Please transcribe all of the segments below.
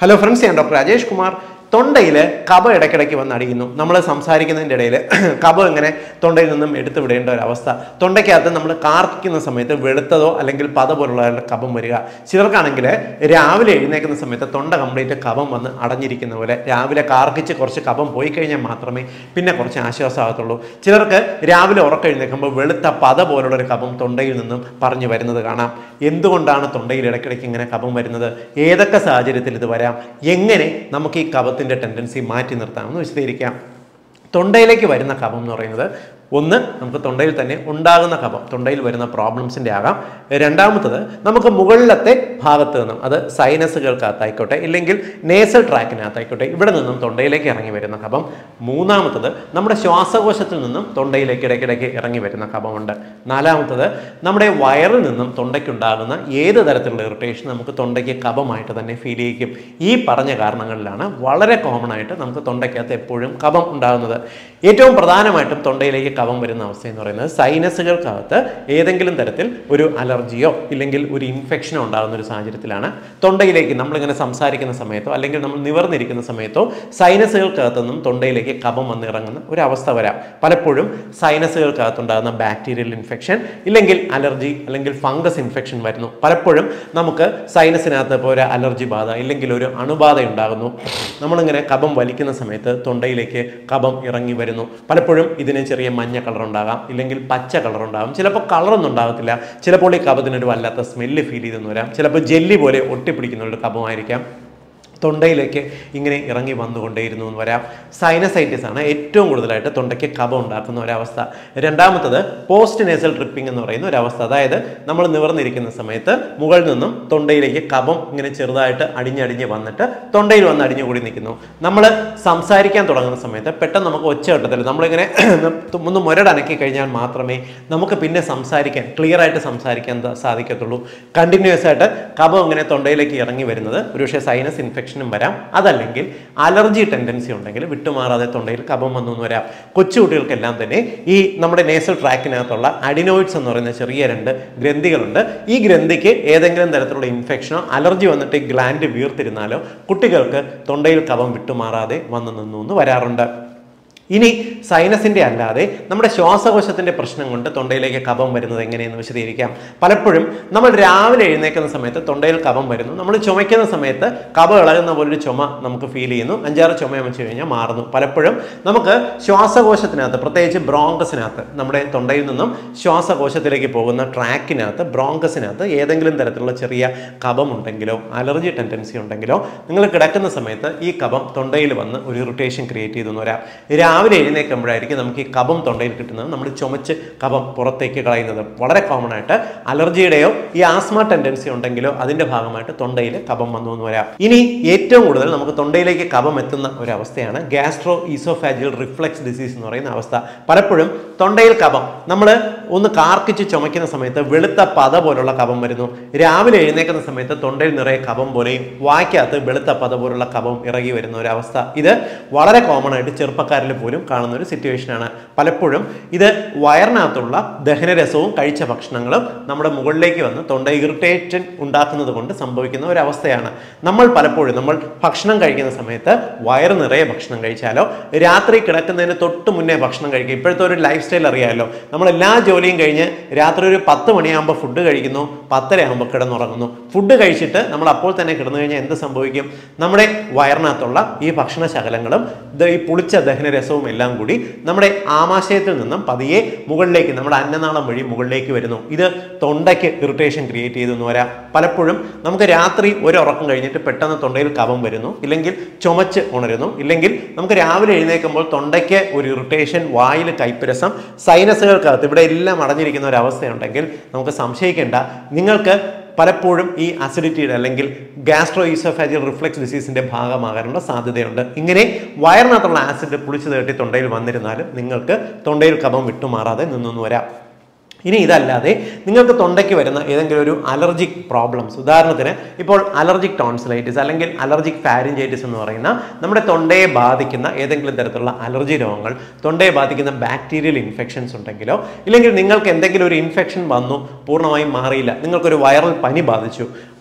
hello friends ഞാൻ doctor Rajesh Kumar തൊണ്ടയിൽ കബ ഇടയ്ക്കിടയ്ക്ക് വന്ന് അടിക്കുന്നു നമ്മൾ സംസാരിക്കുന്നതിൻ്റെ ഇടയിൽ കബ ഇങ്ങനെ തൊണ്ടയിൽ നിന്നും എടുത്തു വിടേണ്ട ഒരു അവസ്ഥ തൊണ്ടയ്ക്കകത്ത് നമ്മൾ കാർക്കിക്കുന്ന സമയത്ത് വെളുത്തതോ അല്ലെങ്കിൽ പത പോലുള്ള കബം വരിക ചിലർക്കാണെങ്കിൽ രാവിലെ എഴുന്നേക്കുന്ന സമയത്ത് തൊണ്ട കംപ്ലീറ്റ് കബം വന്ന് അടഞ്ഞിരിക്കുന്ന പോലെ രാവിലെ കാർക്കിച്ച് കുറച്ച് കബം പോയി കഴിഞ്ഞാൽ മാത്രമേ പിന്നെ കുറച്ച് ആശ്വാസമാകത്തുള്ളൂ ചിലർക്ക് രാവിലെ ഉറക്കം എഴുന്നേൽക്കുമ്പോൾ വെളുത്ത പത പോലുള്ള ഒരു കബം തൊണ്ടയിൽ നിന്നും പറഞ്ഞു വരുന്നത് കാണാം എന്തുകൊണ്ടാണ് തൊണ്ടയിൽ ഇടയ്ക്കിടയ്ക്ക് ഇങ്ങനെ കബം വരുന്നത് ഏതൊക്കെ സാഹചര്യത്തിൽ ഇത് വരാം എങ്ങനെ നമുക്ക് ഈ കഫത്തിൻ്റെ ടെൻഡൻസി മാറ്റി നിർത്താമെന്ന് വിശദീകരിക്കാം തൊണ്ടയിലേക്ക് വരുന്ന കഫം എന്ന് പറയുന്നത് ഒന്ന് നമുക്ക് തൊണ്ടയിൽ തന്നെ ഉണ്ടാകുന്ന കഫം തൊണ്ടയിൽ വരുന്ന പ്രോബ്ലംസിൻ്റെ ആകാം രണ്ടാമത്തത് നമുക്ക് മുകളിലത്തെ ഭാഗത്ത് നിന്നും അത് സൈനസുകൾക്കകത്തായിക്കോട്ടെ ഇല്ലെങ്കിൽ നേസൽ ട്രാക്കിനകത്തായിക്കോട്ടെ ഇവിടെ നിന്നും തൊണ്ടയിലേക്ക് ഇറങ്ങി വരുന്ന കഫം മൂന്നാമത്തത് നമ്മുടെ ശ്വാസകോശത്തിൽ നിന്നും തൊണ്ടയിലേക്ക് ഇടയ്ക്കിടയ്ക്ക് ഇറങ്ങി വരുന്ന കഫമുണ്ട് നാലാമത്തത് നമ്മുടെ വയറിൽ നിന്നും തൊണ്ടയ്ക്കുണ്ടാകുന്ന ഏത് തരത്തിലുള്ള ഇറിറ്റേഷൻ നമുക്ക് തൊണ്ടയ്ക്ക് കഫമായിട്ട് തന്നെ ഫീൽ ചെയ്യിക്കും ഈ പറഞ്ഞ കാരണങ്ങളിലാണ് വളരെ കോമൺ ആയിട്ട് നമുക്ക് തൊണ്ടയ്ക്കകത്ത് എപ്പോഴും കഫം ഉണ്ടാകുന്നത് ഏറ്റവും പ്രധാനമായിട്ടും തൊണ്ടയിലേക്ക് കഫം വരുന്ന അവസ്ഥ എന്ന് പറയുന്നത് സൈനസുകൾക്കകത്ത് ഏതെങ്കിലും തരത്തിൽ ഒരു അലർജിയോ ഇല്ലെങ്കിൽ ഒരു ഇൻഫെക്ഷനോ ഉണ്ടാകുന്ന ഒരു സാഹചര്യത്തിലാണ് തൊണ്ടയിലേക്ക് നമ്മളിങ്ങനെ സംസാരിക്കുന്ന സമയത്തോ അല്ലെങ്കിൽ നമ്മൾ നിവർന്നിരിക്കുന്ന സമയത്തോ സൈനസുകൾക്കകത്തു നിന്നും തൊണ്ടയിലേക്ക് കഫം വന്ന് ഇറങ്ങുന്ന ഒരു അവസ്ഥ വരാം പലപ്പോഴും സൈനസുകൾക്കകത്തുണ്ടാകുന്ന ബാക്ടീരിയൽ ഇൻഫെക്ഷൻ ഇല്ലെങ്കിൽ അലർജി അല്ലെങ്കിൽ ഫംഗസ് ഇൻഫെക്ഷൻ വരുന്നു പലപ്പോഴും നമുക്ക് സൈനസിനകത്ത് ഇപ്പോൾ ഒരു അലർജി ബാധ ഇല്ലെങ്കിൽ ഒരു അണുബാധ ഉണ്ടാകുന്നു നമ്മളിങ്ങനെ കഫം വലിക്കുന്ന സമയത്ത് തൊണ്ടയിലേക്ക് കഫം ഇറങ്ങി വരുന്നു പലപ്പോഴും ഇതിന് ചെറിയ മഞ്ഞ കളർ ഉണ്ടാകാം ഇല്ലെങ്കിൽ പച്ച കളർ ഉണ്ടാകും ചിലപ്പോൾ കളറൊന്നും ഉണ്ടാകത്തില്ല ചിലപ്പോൾ ഈ കഫത്തിനൊരു വല്ലാത്ത സ്മെല്ല് ഫീൽ ചെയ്തെന്ന് വരാം ചിലപ്പോൾ ജെല്ലി പോലെ ഒട്ടിപ്പിടിക്കുന്ന ഒരു കഫമായിരിക്കാം തൊണ്ടയിലേക്ക് ഇങ്ങനെ ഇറങ്ങി വന്നുകൊണ്ടേയിരുന്നു എന്ന് വരാം സൈനസൈറ്റിസ് ആണ് ഏറ്റവും കൂടുതലായിട്ട് തൊണ്ടയ്ക്ക് കഫം ഉണ്ടാക്കുന്ന ഒരവസ്ഥ രണ്ടാമത്തത് പോസ്റ്റ് നേസൽ ട്രിപ്പിംഗ് എന്ന് പറയുന്ന ഒരവസ്ഥ അതായത് നമ്മൾ നിവർന്നിരിക്കുന്ന സമയത്ത് മുകളിൽ നിന്നും തൊണ്ടയിലേക്ക് കഫം ഇങ്ങനെ ചെറുതായിട്ട് അടിഞ്ഞടിഞ്ഞ് വന്നിട്ട് തൊണ്ടയിൽ വന്ന് അടിഞ്ഞുകൂടി നിൽക്കുന്നു നമ്മൾ സംസാരിക്കാൻ തുടങ്ങുന്ന സമയത്ത് പെട്ടെന്ന് നമുക്ക് ഒച്ച കിട്ടത്തില്ല നമ്മളിങ്ങനെ ഒന്ന് മുരടനക്കി കഴിഞ്ഞാൽ മാത്രമേ നമുക്ക് പിന്നെ സംസാരിക്കാൻ ക്ലിയർ ആയിട്ട് സംസാരിക്കാൻ ത- സാധിക്കത്തുള്ളൂ കണ്ടിന്യൂസ് ആയിട്ട് കഫം ഇങ്ങനെ തൊണ്ടയിലേക്ക് ഇറങ്ങി വരുന്നത് ഒരുപക്ഷെ സൈനസ് ഇൻഫെക്ഷനും വരാം അതല്ലെങ്കിൽ അലർജി ടെൻഡൻസി ഉണ്ടെങ്കിൽ വിട്ടുമാറാതെ തൊണ്ടയിൽ കഫം വന്നു എന്ന് വരാം കൊച്ചുകുട്ടികൾക്കെല്ലാം തന്നെ ഈ നമ്മുടെ നേസൽ ട്രാക്കിനകത്തുള്ള അഡിനോയിഡ്സ് എന്ന് പറയുന്ന ചെറിയ രണ്ട് ഗ്രന്ഥികളുണ്ട് ഈ ഗ്രന്ഥിക്ക് ഏതെങ്കിലും തരത്തിലുള്ള ഇൻഫെക്ഷനോ അലർജി വന്നിട്ട് ഈ ഗ്ലാൻഡ് വീർത്തിരുന്നാലോ കുട്ടികൾക്ക് തൊണ്ടയിൽ കഫം വിട്ടുമാറാതെ വന്നു നിന്നു എന്ന് വരാറുണ്ട് ഇനി സൈനസിന്റെ അല്ലാതെ നമ്മുടെ ശ്വാസകോശത്തിന്റെ പ്രശ്നം കൊണ്ട് തൊണ്ടയിലേക്ക് കഫം വരുന്നത് എങ്ങനെയെന്ന് വിശദീകരിക്കാം പലപ്പോഴും നമ്മൾ രാവിലെ എഴുന്നേക്കുന്ന സമയത്ത് തൊണ്ടയിൽ കഫം വരുന്നു നമ്മൾ ചുമയ്ക്കുന്ന സമയത്ത് കഫം ഇളകുന്ന പോലൊരു ചുമ നമുക്ക് ഫീൽ ചെയ്യുന്നു അഞ്ചാറ് ചുമ വെച്ച് കഴിഞ്ഞാൽ മാറുന്നു പലപ്പോഴും നമുക്ക് ശ്വാസകോശത്തിനകത്ത് പ്രത്യേകിച്ച് ബ്രോങ്കസിനകത്ത് നമ്മുടെ തൊണ്ടയിൽ നിന്നും ശ്വാസകോശത്തിലേക്ക് പോകുന്ന ട്രാക്കിനകത്ത് ബ്രോങ്കസിനകത്ത് ഏതെങ്കിലും തരത്തിലുള്ള ചെറിയ കഫം ഉണ്ടെങ്കിലോ അലർജി ടെൻഡൻസി ഉണ്ടെങ്കിലോ നിങ്ങൾ കിടക്കുന്ന സമയത്ത് ഈ കഫം തൊണ്ടയിൽ വന്ന് ഒരു ഇറിറ്റേഷൻ ക്രിയേറ്റ് ചെയ്തെന്ന് വരാം രാവിലെ എഴുന്നേൽക്കുമ്പോഴായിരിക്കും നമുക്ക് ഈ കഫം തൊണ്ടയിൽ കിട്ടുന്നത് നമ്മൾ ചുമച്ച് കഫം പുറത്തേക്ക് കളയുന്നത് വളരെ കോമൺ ആയിട്ട് അലർജിയുടെയോ ഈ ആസ്മ ടെൻഡൻസി ഉണ്ടെങ്കിലോ അതിന്റെ ഭാഗമായിട്ട് തൊണ്ടയിൽ കഫം വന്നു എന്ന് വരാം ഇനി ഏറ്റവും കൂടുതൽ നമുക്ക് തൊണ്ടയിലേക്ക് കഫം എത്തുന്ന ഒരു അവസ്ഥയാണ് ഗ്യാസ്ട്രോ ഈസോഫാജിയൽ റിഫ്ലക്സ് ഡിസീസ് എന്ന് പറയുന്ന അവസ്ഥ പലപ്പോഴും തൊണ്ടയിൽ കഫം നമ്മൾ ഒന്ന് കാർക്കിച്ച് ചുമയ്ക്കുന്ന സമയത്ത് വെളുത്ത പത പോലുള്ള കഫം വരുന്നു രാവിലെ എഴുന്നേക്കുന്ന സമയത്ത് തൊണ്ടയിൽ നിറയെ കഫം പോലെയും വായ്ക്കകത്ത് വെളുത്ത പത പോലുള്ള കഫം ഇറങ്ങി വരുന്ന ഒരു അവസ്ഥ ഇത് വളരെ കോമൺ ആയിട്ട് ചെറുപ്പക്കാരിൽ പോലും കാണുന്ന ഒരു സിറ്റുവേഷനാണ് പലപ്പോഴും ഇത് വയറിനകത്തുള്ള ദഹനരസവും കഴിച്ച ഭക്ഷണങ്ങളും നമ്മുടെ മുകളിലേക്ക് വന്ന് തൊണ്ട ഇറിറ്റേഷൻ ഉണ്ടാക്കുന്നത് കൊണ്ട് സംഭവിക്കുന്ന ഒരു അവസ്ഥയാണ് നമ്മൾ പലപ്പോഴും നമ്മൾ ഭക്ഷണം കഴിക്കുന്ന സമയത്ത് വയറ് നിറയെ ഭക്ഷണം കഴിച്ചാലോ രാത്രി കിടക്കുന്നതിന് തൊട്ട് മുന്നേ ഭക്ഷണം കഴിക്കുക ഇപ്പോഴത്തെ ഒരു ലൈഫ് സ്റ്റൈൽ അറിയാമല്ലോ നമ്മൾ എല്ലാ ജോലിയും കഴിഞ്ഞ് രാത്രി ഒരു പത്ത് മണിയാകുമ്പോൾ ഫുഡ് കഴിക്കുന്നു പത്തര ആകുമ്പോൾ കിടന്നുറങ്ങുന്നു ഫുഡ് കഴിച്ചിട്ട് നമ്മൾ അപ്പോൾ തന്നെ കിടന്നു കഴിഞ്ഞാൽ എന്ത് സംഭവിക്കും നമ്മുടെ വയറിനകത്തുള്ള ഈ ഭക്ഷണ ശകലങ്ങളും ഇത് ഈ പുളിച്ച ദഹനരസവും എല്ലാം കൂടി നമ്മുടെ ആമാശയത്തിൽ നിന്നും പതിയെ മുകളിലേക്ക് നമ്മുടെ അന്നനാളം വഴി മുകളിലേക്ക് വരുന്നു ഇത് തൊണ്ടയ്ക്ക് ഇറിറ്റേഷൻ ക്രിയേറ്റ് ചെയ്തെന്ന് വരാം പലപ്പോഴും നമുക്ക് രാത്രി ഒരു ഉറക്കം കഴിഞ്ഞിട്ട് പെട്ടെന്ന് തൊണ്ടയിൽ കഫം വരുന്നു ഇല്ലെങ്കിൽ ചുമച്ച് ഉണരുന്നു ഇല്ലെങ്കിൽ നമുക്ക് രാവിലെ എഴുന്നേൽക്കുമ്പോൾ തൊണ്ടയ്ക്ക് ഒരു ഇറിറ്റേഷൻ വായിൽ കൈപ്പരസം സൈനസുകൾക്കകത്ത് ഇവിടെ എല്ലാം അടഞ്ഞിരിക്കുന്ന ഒരു അവസ്ഥയുണ്ടെങ്കിൽ നമുക്ക് സംശയിക്കേണ്ട നിങ്ങൾക്ക് പലപ്പോഴും ഈ അസിഡിറ്റിയുടെ അല്ലെങ്കിൽ ഗ്യാസ്ട്രോ ഈസോഫാജിയൽ റിഫ്ലക്സ് ഡിസീസിന്റെ ഭാഗമാകാനുള്ള സാധ്യതയുണ്ട് ഇങ്ങനെ വയറിനകത്തുള്ള ആസിഡ് പുളിച്ചു തേട്ടി തൊണ്ടയിൽ വന്നിരുന്നാലും നിങ്ങൾക്ക് തൊണ്ടയിൽ കഫം വിട്ടുമാറാതെ നിന്നു വരാം ഇനി ഇതല്ലാതെ നിങ്ങൾക്ക് തൊണ്ടയ്ക്ക് വരുന്ന ഏതെങ്കിലും ഒരു അലർജിക് പ്രോബ്ലംസ് ഉദാഹരണത്തിന് ഇപ്പോൾ അലർജിക് ടോൺസിലൈറ്റിസ് അല്ലെങ്കിൽ അലർജിക് ഫാരിഞ്ചൈറ്റിസ് എന്ന് പറയുന്ന നമ്മുടെ തൊണ്ടയെ ബാധിക്കുന്ന ഏതെങ്കിലും തരത്തിലുള്ള അലർജി രോഗങ്ങൾ തൊണ്ടയെ ബാധിക്കുന്ന ബാക്ടീരിയൽ ഇൻഫെക്ഷൻസ് ഉണ്ടെങ്കിലോ ഇല്ലെങ്കിൽ നിങ്ങൾക്ക് എന്തെങ്കിലും ഒരു ഇൻഫെക്ഷൻ വന്നു പൂർണ്ണമായും മാറിയില്ല നിങ്ങൾക്കൊരു വൈറൽ പനി ബാധിച്ചു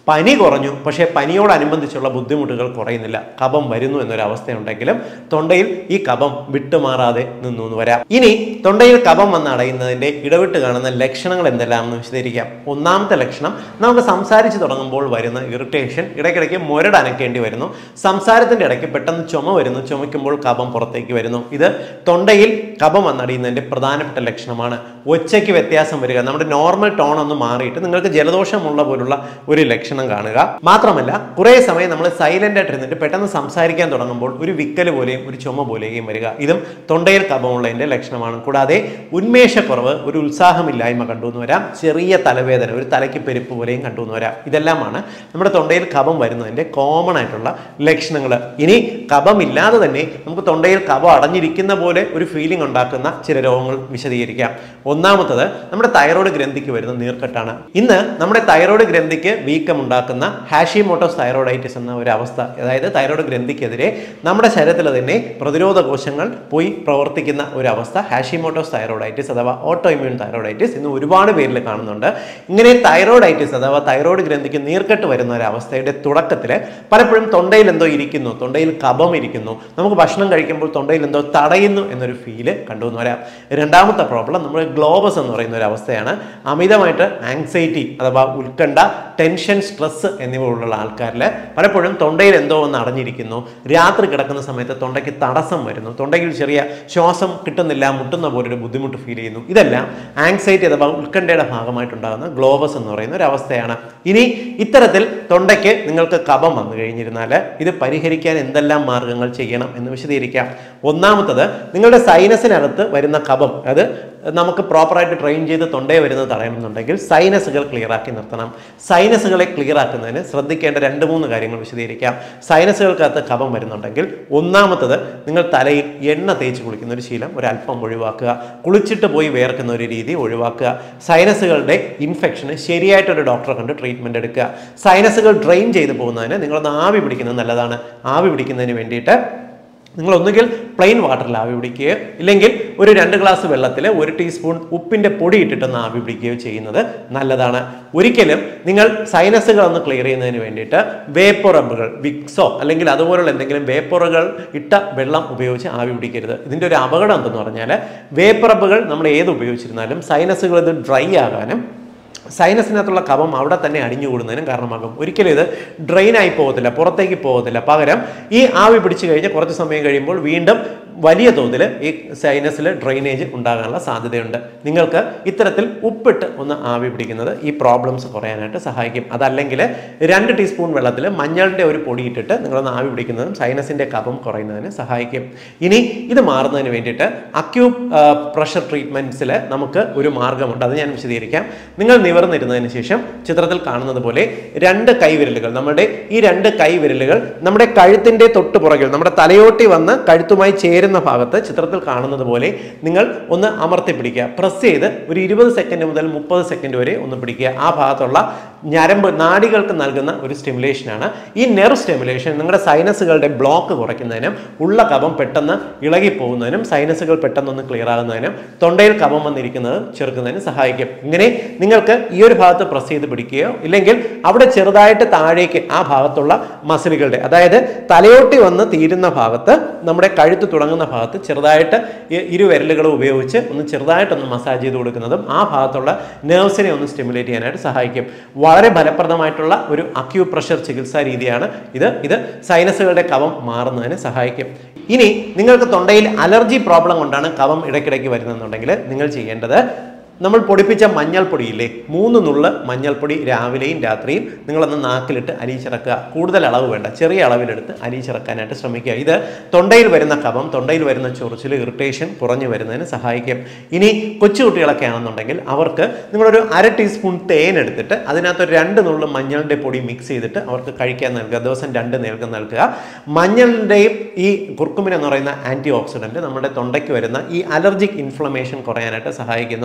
പനി കുറഞ്ഞു പക്ഷേ പനിയോടനുബന്ധിച്ചുള്ള ബുദ്ധിമുട്ടുകൾ കുറയുന്നില്ല കഫം വരുന്നു എന്നൊരവസ്ഥയുണ്ടെങ്കിലും തൊണ്ടയിൽ ഈ കഫം വിട്ടുമാറാതെ നിന്നു എന്ന് വരാം ഇനി തൊണ്ടയിൽ കഫം വന്ന് അടയുന്നതിന്റെ ഇടവിട്ട് കാണുന്ന ലക്ഷണങ്ങൾ എന്തെല്ലാമെന്ന് വിശദീകരിക്കാം ഒന്നാമത്തെ ലക്ഷണം നമുക്ക് സംസാരിച്ച് തുടങ്ങുമ്പോൾ വരുന്ന ഇറിറ്റേഷൻ ഇടയ്ക്കിടയ്ക്ക് മുരട് അനക്കേണ്ടി വരുന്നു സംസാരത്തിന്റെ ഇടയ്ക്ക് പെട്ടെന്ന് ചുമ വരുന്നു ചുമയ്ക്കുമ്പോൾ കഫം പുറത്തേക്ക് വരുന്നു ഇത് തൊണ്ടയിൽ കഫം വന്നടിയുന്നതിന്റെ പ്രധാനപ്പെട്ട ലക്ഷണമാണ് ഒച്ചയ്ക്ക് വ്യത്യാസം വരിക നമ്മുടെ നോർമൽ ടോൺ ഒന്ന് മാറിയിട്ട് നിങ്ങൾക്ക് ജലദോഷമുള്ള പോലുള്ള ഒരു ലക്ഷണം കാണുക മാത്രമല്ല കുറേ സമയം നമ്മൾ സൈലന്റ് ആയിട്ട് ഇരുന്നിട്ട് പെട്ടെന്ന് സംസാരിക്കാൻ തുടങ്ങുമ്പോൾ ഒരു വിക്കൽ പോലെയും ഒരു ചുമ പോലെയും വരിക ഇതും തൊണ്ടയിൽ കഫമുള്ളതിന്റെ ലക്ഷണമാണ് കൂടാതെ ഉന്മേഷക്കുറവ് ഒരു ഉത്സാഹമില്ലായ്മ കണ്ടുവന്ന് വരാം ചെറിയ തലവേദന ഒരു തലയ്ക്ക് പെരുപ്പ് പോലെയും കണ്ടുവന്ന് വരാം ഇതെല്ലാമാണ് നമ്മുടെ തൊണ്ടയിൽ കഫം വരുന്നതിന്റെ കോമൺ ആയിട്ടുള്ള ലക്ഷണങ്ങൾ ഇനി കഫമില്ലാതെ തന്നെ നമുക്ക് തൊണ്ടയിൽ കഫം അടഞ്ഞിരിക്കുന്ന പോലെ ഒരു ഫീലിംഗ് ഉണ്ടാക്കുന്ന ചില രോഗങ്ങൾ വിശദീകരിക്കാം ഒന്നാമത്തത് നമ്മുടെ തൈറോയ്ഡ് ഗ്രന്ഥിക്ക് വരുന്ന നീർക്കെട്ടാണ് ഇന്ന് നമ്മുടെ തൈറോയ്ഡ് ഗ്രന്ഥിക്ക് വീക്കം ഉണ്ടാക്കുന്ന ഹാഷിമോട്ടോസ് തൈറോയിഡൈറ്റിസ് എന്ന ഒരു അവസ്ഥ അതായത് തൈറോയ്ഡ് ഗ്രന്ഥിക്കെതിരെ നമ്മുടെ ശരീരത്തിൽ തന്നെ പ്രതിരോധ കോശങ്ങൾ പോയി പ്രവർത്തിക്കുന്ന ഒരു അവസ്ഥ ഹാഷിമോട്ടോസ് തൈറോയിഡൈറ്റിസ് അഥവാ ഓട്ടോ ഇമ്മ്യൂൺ തൈറോയിഡൈറ്റിസ് ഇന്ന് ഒരുപാട് പേരിൽ കാണുന്നുണ്ട് ഇങ്ങനെ തൈറോയിഡൈറ്റിസ് അഥവാ തൈറോയ്ഡ് ഗ്രന്ഥിക്ക് നീർക്കെട്ട് വരുന്ന ഒരു അവസ്ഥയുടെ തുടക്കത്തിൽ പലപ്പോഴും തൊണ്ടയിൽ എന്തോ ഇരിക്കുന്നു തൊണ്ടയിൽ കഫം ഇരിക്കുന്നു നമുക്ക് ഭക്ഷണം കഴിക്കുമ്പോൾ തൊണ്ടയിൽ എന്തോ തടയുന്നു എന്നൊരു ഫീല് കണ്ടുവന്ന് വരാം രണ്ടാമത്തെ പ്രോബ്ലം നമ്മൾ ഗ്ലോബസ് എന്ന് പറയുന്ന ഒരു അവസ്ഥയാണ് അമിതമായിട്ട് ആങ്സൈറ്റി അഥവാ ഉത്കണ്ഠ ടെൻഷൻ സ്ട്രെസ് എന്നിവ ഉള്ള ആൾക്കാരിൽ പലപ്പോഴും തൊണ്ടയിൽ എന്തോ ഒന്ന് അടഞ്ഞിരിക്കുന്നു രാത്രി കിടക്കുന്ന സമയത്ത് തൊണ്ടയ്ക്ക് തടസ്സം വരുന്നു തൊണ്ടയിൽ ചെറിയ ശ്വാസം കിട്ടുന്നില്ല മുട്ടുന്ന പോലൊരു ബുദ്ധിമുട്ട് ഫീൽ ചെയ്യുന്നു ഇതെല്ലാം ആങ്സൈറ്റി അഥവാ ഉത്കണ്ഠയുടെ ഭാഗമായിട്ടുണ്ടാകുന്ന ഗ്ലോബസ് എന്ന് പറയുന്ന ഒരു അവസ്ഥയാണ് ഇനി ഇത്തരത്തിൽ തൊണ്ടയ്ക്ക് നിങ്ങൾക്ക് കഫം വന്നു കഴിഞ്ഞിരുന്നാൽ ഇത് പരിഹരിക്കാൻ എന്തെല്ലാം മാർഗങ്ങൾ ചെയ്യണം എന്ന് വിശദീകരിക്കാം ഒന്നാമത്തത് നിങ്ങളുടെ സൈനസിനകത്ത് വരുന്ന കഫം അത് നമുക്ക് പ്രോപ്പറായിട്ട് ട്രെയിൻ ചെയ്ത് തൊണ്ടയെ വരുന്നത് തടയണമെന്നുണ്ടെങ്കിൽ സൈനസുകൾ ക്ലിയർ ആക്കി നിർത്തണം സൈനസുകളെ ക്ലിയർ ആക്കുന്നതിന് ശ്രദ്ധിക്കേണ്ട രണ്ട് മൂന്ന് കാര്യങ്ങൾ വിശദീകരിക്കാം സൈനസുകൾക്കകത്ത് കഫം വരുന്നുണ്ടെങ്കിൽ ഒന്നാമത്തത് നിങ്ങൾ തലയിൽ എണ്ണ തേച്ച് കുളിക്കുന്ന ഒരു ശീലം ഒരല്പം ഒഴിവാക്കുക കുളിച്ചിട്ട് പോയി വേർക്കുന്ന ഒരു രീതി ഒഴിവാക്കുക സൈനസുകളുടെ ഇൻഫെക്ഷന് ശരിയായിട്ടൊരു ഡോക്ടറെ കണ്ട് ട്രീറ്റ്മെന്റ് എടുക്കുക സൈനസുകൾ ഡ്രെയിൻ ചെയ്ത് പോകുന്നതിന് നിങ്ങളൊന്ന് ആവി പിടിക്കുന്നത് നല്ലതാണ് ആവി പിടിക്കുന്നതിന് വേണ്ടിയിട്ട് നിങ്ങൾ ഒന്നുകിൽ പ്ലെയിൻ വാട്ടറിൽ ആവി പിടിക്കുകയോ ഇല്ലെങ്കിൽ ഒരു രണ്ട് ഗ്ലാസ് വെള്ളത്തിൽ ഒരു ടീസ്പൂൺ ഉപ്പിന്റെ പൊടി ഇട്ടിട്ടൊന്ന് ആവി പിടിക്കുകയോ ചെയ്യുന്നത് നല്ലതാണ് ഒരിക്കലും നിങ്ങൾ സൈനസുകൾ ഒന്ന് ക്ലിയർ ചെയ്യുന്നതിന് വേണ്ടിയിട്ട് വേപ്പറബുകൾ വിക്സോ അല്ലെങ്കിൽ അതുപോലുള്ള എന്തെങ്കിലും വേപ്പറുകൾ ഇട്ട വെള്ളം ഉപയോഗിച്ച് ആവി പിടിക്കരുത് ഇതിന്റെ ഒരു അപകടം എന്തെന്ന് പറഞ്ഞാൽ വേപ്പറബുകൾ നമ്മൾ ഏത് ഉപയോഗിച്ചിരുന്നാലും സൈനസുകൾ ഇത് ഡ്രൈ ആകാനും സൈനസിനകത്തുള്ള കഫം അവിടെ തന്നെ അടിഞ്ഞു കൂടുന്നതിനും കാരണമാകും ഒരിക്കലും ഇത് ഡ്രെയിൻ ആയി പോകത്തില്ല പുറത്തേക്ക് പോകത്തില്ല പകരം ഈ ആവി പിടിച്ചു കഴിഞ്ഞ് കുറച്ച് സമയം കഴിയുമ്പോൾ വീണ്ടും വലിയ തോതിൽ ഈ സൈനസിൽ ഡ്രെയിനേജ് ഉണ്ടാകാനുള്ള സാധ്യതയുണ്ട് നിങ്ങൾക്ക് ഇത്തരത്തിൽ ഉപ്പിട്ട് ഒന്ന് ആവി പിടിക്കുന്നത് ഈ പ്രോബ്ലംസ് കുറയാനായിട്ട് സഹായിക്കും അതല്ലെങ്കിൽ രണ്ട് ടീസ്പൂൺ വെള്ളത്തിൽ മഞ്ഞളിൻ്റെ ഒരു പൊടി ഇട്ടിട്ട് നിങ്ങളൊന്ന് ആവി പിടിക്കുന്നതും സൈനസിൻ്റെ കഫം കുറയുന്നതിന് സഹായിക്കും ഇനി ഇത് മാറുന്നതിന് വേണ്ടിയിട്ട് അക്യൂ പ്രഷർ ട്രീറ്റ്മെൻറ്റ്സിൽ നമുക്ക് ഒരു മാർഗമുണ്ട് അത് ഞാൻ വിശദീകരിക്കാം നിങ്ങൾ നിവർന്നിരുന്നതിന് ശേഷം ചിത്രത്തിൽ കാണുന്നത് പോലെ രണ്ട് കൈവിരലുകൾ നമ്മുടെ ഈ രണ്ട് കൈവിരലുകൾ നമ്മുടെ കഴുത്തിന്റെ തൊട്ട് പുറകിൽ നമ്മുടെ തലയോട്ടി വന്ന് കഴുത്തുമായി ചേരുന്ന ഭാഗത്ത് ചിത്രത്തിൽ കാണുന്നത് പോലെ നിങ്ങൾ ഒന്ന് അമർത്തി പിടിക്കുക പ്രസ് ചെയ്ത് ഒരു ഇരുപത് സെക്കൻഡ് മുതൽ മുപ്പത് സെക്കൻഡ് വരെ ഒന്ന് പിടിക്കുക ആ ഭാഗത്തുള്ള ഞരമ്പ് നാഡികൾക്ക് നൽകുന്ന ഒരു സ്റ്റിമുലേഷനാണ് ഈ നെർവ് സ്റ്റിമുലേഷൻ നിങ്ങളുടെ സൈനസുകളുടെ ബ്ലോക്ക് കുറയ്ക്കുന്നതിനും ഉള്ള കഫം പെട്ടെന്ന് ഇളകി പോകുന്നതിനും സൈനസുകൾ പെട്ടെന്നൊന്ന് ക്ലിയർ ആകുന്നതിനും തൊണ്ടയിൽ കഫം വന്നിരിക്കുന്നത് ചെറുക്കുന്നതിന് സഹായിക്കും ഇങ്ങനെ നിങ്ങൾക്ക് ഈ ഒരു ഭാഗത്ത് പ്രസ് ചെയ്ത് പിടിക്കുകയോ ഇല്ലെങ്കിൽ അവിടെ ചെറുതായിട്ട് താഴേക്ക് ആ ഭാഗത്തുള്ള മസിലുകളുടെ അതായത് തലയോട്ടി വന്ന് തീരുന്ന ഭാഗത്ത് നമ്മുടെ കഴുത്ത് തുടങ്ങുന്ന ഭാഗത്ത് ചെറുതായിട്ട് ഈ ഇരു വിരലുകളും ഉപയോഗിച്ച് ഒന്ന് ചെറുതായിട്ടൊന്ന് മസാജ് ചെയ്ത് കൊടുക്കുന്നതും ആ ഭാഗത്തുള്ള നെർവ്സിനെ ഒന്ന് സ്റ്റിമുലേറ്റ് ചെയ്യാനായിട്ട് സഹായിക്കും വളരെ ഫലപ്രദമായിട്ടുള്ള ഒരു അക്യൂ പ്രഷർ ചികിത്സാ രീതിയാണ് ഇത് ഇത് സൈനസുകളുടെ കവം മാറുന്നതിന് സഹായിക്കും ഇനി നിങ്ങൾക്ക് തൊണ്ടയിൽ അലർജി പ്രോബ്ലം കൊണ്ടാണ് കവം ഇടയ്ക്കിടയ്ക്ക് വരുന്നതെന്നുണ്ടെങ്കിൽ നിങ്ങൾ ചെയ്യേണ്ടത് നമ്മൾ പൊടിപ്പിച്ച മഞ്ഞൾപ്പൊടിയില്ലേ മൂന്ന് നുള്ള് മഞ്ഞൾപ്പൊടി രാവിലെയും രാത്രിയും നിങ്ങളൊന്ന് നാക്കിലിട്ട് അരിച്ചിറക്കുക കൂടുതൽ അളവ് വേണ്ട ചെറിയ അളവിലെടുത്ത് അരിച്ചിറക്കാനായിട്ട് ശ്രമിക്കുക ഇത് തൊണ്ടയിൽ വരുന്ന കഫം തൊണ്ടയിൽ വരുന്ന ചൊറിച്ചിൽ ഇറിറ്റേഷൻ കുറഞ്ഞു വരുന്നതിന് സഹായിക്കും ഇനി കൊച്ചുകുട്ടികളൊക്കെ ആണെന്നുണ്ടെങ്കിൽ അവർക്ക് നിങ്ങളൊരു അര ടീസ്പൂൺ തേൻ എടുത്തിട്ട് അതിനകത്ത് ഒരു രണ്ട് നുള്ള് മഞ്ഞളുടെ പൊടി മിക്സ് ചെയ്തിട്ട് അവർക്ക് കഴിക്കാൻ നൽകുക ദിവസം രണ്ട് നേർക്ക് നൽകുക മഞ്ഞളിൻ്റെയും ഈ കുർക്കുമിൻ എന്ന് പറയുന്ന ആൻറ്റി ഓക്സിഡൻറ്റ് നമ്മുടെ തൊണ്ടയ്ക്ക് വരുന്ന ഈ അലർജിക് ഇൻഫ്ലമേഷൻ കുറയാനായിട്ട് സഹായിക്കുന്നു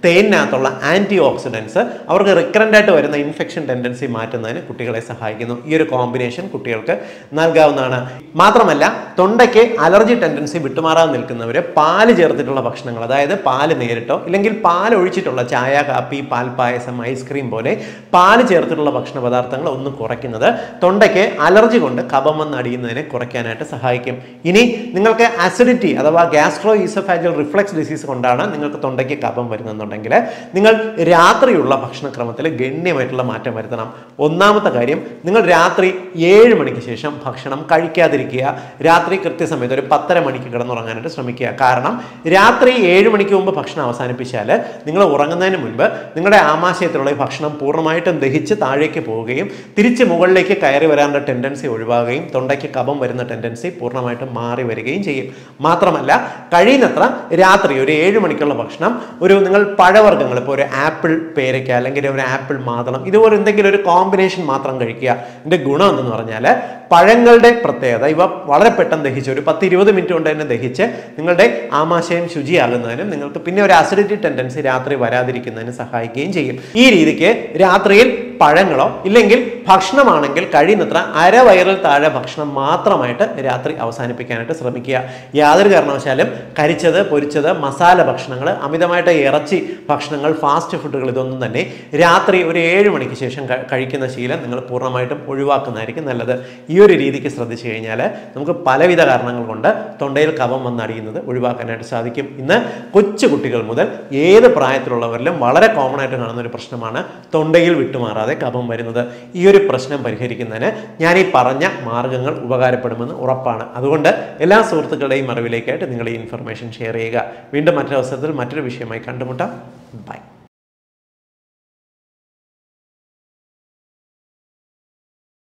തേനിനകത്തുള്ള ആൻറ്റി ഓക്സിഡൻസ് അവർക്ക് റിക്കറൻ്റ് ആയിട്ട് വരുന്ന ഇൻഫെക്ഷൻ ടെൻഡൻസി മാറ്റുന്നതിന് കുട്ടികളെ സഹായിക്കുന്നു ഈ ഒരു കോമ്പിനേഷൻ കുട്ടികൾക്ക് നൽകാവുന്നതാണ് മാത്രമല്ല തൊണ്ടയ്ക്ക് അലർജി ടെൻഡൻസി വിട്ടുമാറാതെ നിൽക്കുന്നവർ പാല് ചേർത്തിട്ടുള്ള ഭക്ഷണങ്ങൾ അതായത് പാല് നേരിട്ടോ ഇല്ലെങ്കിൽ പാൽ ഒഴിച്ചിട്ടുള്ള ചായ കാപ്പി പാൽപ്പായസം ഐസ്ക്രീം പോലെ പാല് ചേർത്തിട്ടുള്ള ഭക്ഷണ പദാർത്ഥങ്ങൾ ഒന്ന് കുറയ്ക്കുന്നത് തൊണ്ടയ്ക്ക് അലർജി കൊണ്ട് കഫം വന്നടിയുന്നതിനെ കുറയ്ക്കാനായിട്ട് സഹായിക്കും ഇനി നിങ്ങൾക്ക് അസിഡിറ്റി അഥവാ ഗ്യാസ്ട്രോ ഈസോഫാജൽ റിഫ്ലക്സ് ഡിസീസ് കൊണ്ടാണ് നിങ്ങൾക്ക് തൊണ്ടയ്ക്ക് കഫം വരുന്നെന്നുണ്ടെങ്കിൽ നിങ്ങൾ രാത്രിയുള്ള ഭക്ഷണക്രമത്തിൽ ഗണ്യമായിട്ടുള്ള മാറ്റം വരുത്തണം ഒന്നാമത്തെ കാര്യം നിങ്ങൾ രാത്രി ഏഴ് മണിക്ക് ശേഷം ഭക്ഷണം കഴിക്കാതിരിക്കുക രാത്രി കൃത്യസമയത്ത് ഒരു പത്തര മണിക്ക് കിടന്നുറങ്ങാനായിട്ട് ശ്രമിക്കുക കാരണം രാത്രി ഏഴ് മണിക്ക് മുമ്പ് ഭക്ഷണം അവസാനിപ്പിച്ചാൽ നിങ്ങൾ ഉറങ്ങുന്നതിന് മുൻപ് നിങ്ങളുടെ ആമാശയത്തിലുള്ള ഈ ഭക്ഷണം പൂർണ്ണമായിട്ടും ദഹിച്ച് താഴേക്ക് പോവുകയും തിരിച്ച് മുകളിലേക്ക് കയറി വരാനുള്ള ടെൻഡൻസി ഒഴിവാകുകയും തൊണ്ടയ്ക്ക് കഫം വരുന്ന ടെൻഡൻസി പൂർണ്ണമായിട്ടും മാറി വരികയും ചെയ്യും മാത്രമല്ല കഴിയുന്നത്ര രാത്രി ഒരു ഏഴ് മണിക്കുള്ള ഭക്ഷണം ഒരു നിങ്ങൾ പഴവർഗ്ഗങ്ങൾ ഇപ്പോൾ ഒരു ആപ്പിൾ പേരയ്ക്ക അല്ലെങ്കിൽ ഒരു ആപ്പിൾ മാതളം ഇതുപോലെ എന്തെങ്കിലും ഒരു കോമ്പിനേഷൻ മാത്രം കഴിക്കുക ഇതിന്റെ ഗുണം എന്തെന്ന് പറഞ്ഞാൽ പഴങ്ങളുടെ പ്രത്യേകത ഇവ വളരെ പെട്ടെന്ന് ദഹിച്ച് ഒരു പത്ത് ഇരുപത് മിനിറ്റ് കൊണ്ട് തന്നെ ദഹിച്ച് നിങ്ങളുടെ ആമാശയം ശുചിയാകുന്നതിനും നിങ്ങൾക്ക് പിന്നെ ഒരു അസിഡിറ്റി ടെൻഡൻസി രാത്രി വരാതിരിക്കുന്നതിന് സഹായിക്കുകയും ചെയ്യും ഈ രീതിക്ക് രാത്രിയിൽ പഴങ്ങളോ ഇല്ലെങ്കിൽ ഭക്ഷണമാണെങ്കിൽ കഴിയുന്നത്ര അരവയറിൽ താഴെ ഭക്ഷണം മാത്രമായിട്ട് രാത്രി അവസാനിപ്പിക്കാനായിട്ട് ശ്രമിക്കുക യാതൊരു കാരണവശാലും കരിച്ചത് പൊരിച്ചത് മസാല ഭക്ഷണങ്ങൾ അമിതമായിട്ട് ഇറച്ചി ഭക്ഷണങ്ങൾ ഫാസ്റ്റ് ഫുഡുകൾ ഇതൊന്നും തന്നെ രാത്രി ഒരു ഏഴ് മണിക്ക് ശേഷം ക- കഴിക്കുന്ന ശീലം നിങ്ങൾ പൂർണ്ണമായിട്ടും ഒഴിവാക്കുന്നതായിരിക്കും നല്ലത് ഈ ഒരു രീതിക്ക് ശ്രദ്ധിച്ചു കഴിഞ്ഞാൽ നമുക്ക് പലവിധ കാരണങ്ങൾ കൊണ്ട് തൊണ്ടയിൽ കഫം വന്നടിയുന്നത് ഒഴിവാക്കാനായിട്ട് സാധിക്കും ഇന്ന് കൊച്ചു കുട്ടികൾ മുതൽ ഏത് പ്രായത്തിലുള്ളവരിലും വളരെ കോമൺ ആയിട്ട് കാണുന്ന ഒരു പ്രശ്നമാണ് തൊണ്ടയിൽ വിട്ടുമാറാതെ കഫം വരുന്നത് ഈ ഒരു പ്രശ്നം പരിഹരിക്കുന്നതിന് ഞാൻ ഈ പറഞ്ഞ മാർഗങ്ങൾ ഉപകാരപ്പെടുമെന്ന് ഉറപ്പാണ് അതുകൊണ്ട് എല്ലാ സുഹൃത്തുക്കളുടെയും അറിവിലേക്കായിട്ട് നിങ്ങൾ ഈ ഇൻഫർമേഷൻ ഷെയർ ചെയ്യുക വീണ്ടും മറ്റൊരു അവസരത്തിൽ മറ്റൊരു വിഷയമായി കണ്ടുമുട്ടാം ബൈ